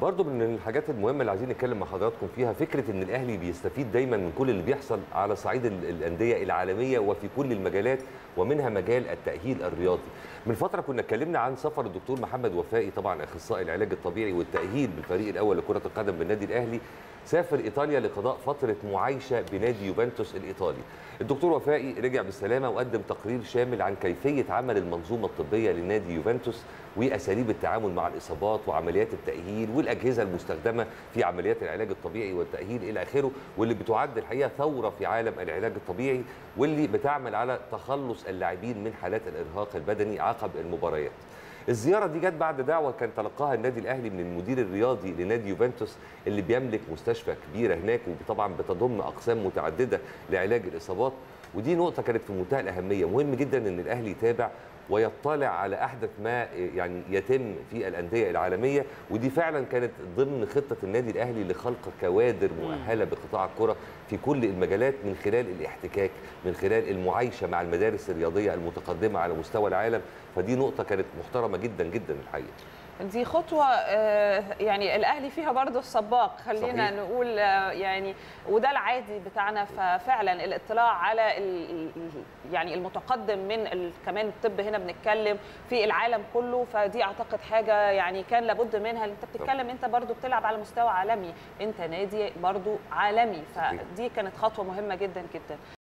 برضو من الحاجات المهمه اللي عايزين نتكلم مع حضراتكم فيها فكره ان الاهلي بيستفيد دايما من كل اللي بيحصل على صعيد ال- الانديه العالميه وفي كل المجالات ومنها مجال التاهيل الرياضي من فتره كنا اتكلمنا عن سفر الدكتور محمد وفائي طبعا اخصائي العلاج الطبيعي والتاهيل بالفريق الاول لكره القدم بالنادي الاهلي سافر ايطاليا لقضاء فتره معايشه بنادي يوفنتوس الايطالي الدكتور وفائي رجع بالسلامه وقدم تقرير شامل عن كيفيه عمل المنظومه الطبيه لنادي يوفنتوس واساليب التعامل مع الاصابات وعمليات التاهيل والاجهزه المستخدمه في عمليات العلاج الطبيعي والتاهيل الى اخره واللي بتعد الحقيقه ثوره في عالم العلاج الطبيعي واللي بتعمل على تخلص اللاعبين من حالات الارهاق البدني عقب المباريات الزياره دي جت بعد دعوه كان تلقاها النادي الاهلي من المدير الرياضي لنادي يوفنتوس اللي بيملك مستشفى كبيره هناك وطبعا بتضم اقسام متعدده لعلاج الاصابات ودي نقطه كانت في منتهى الاهميه مهم جدا ان الاهلي يتابع ويطلع على احدث ما يعني يتم في الانديه العالميه ودي فعلا كانت ضمن خطه النادي الاهلي لخلق كوادر مؤهله بقطاع الكره في كل المجالات من خلال الاحتكاك من خلال المعايشه مع المدارس الرياضيه المتقدمه على مستوى العالم فدي نقطه كانت محترمه جدا جدا الحقيقه دي خطوة آه، يعني الأهلي فيها برضو السباق خلينا صحيح. نقول آه، يعني وده العادي بتاعنا ففعلا الاطلاع على ال- ال- يعني المتقدم من ال- كمان الطب هنا بنتكلم في العالم كله فدي أعتقد حاجة يعني كان لابد منها أنت بتتكلم أنت برضو بتلعب على مستوى عالمي أنت نادي برضو عالمي صحيح. فدي كانت خطوة مهمة جدا جدا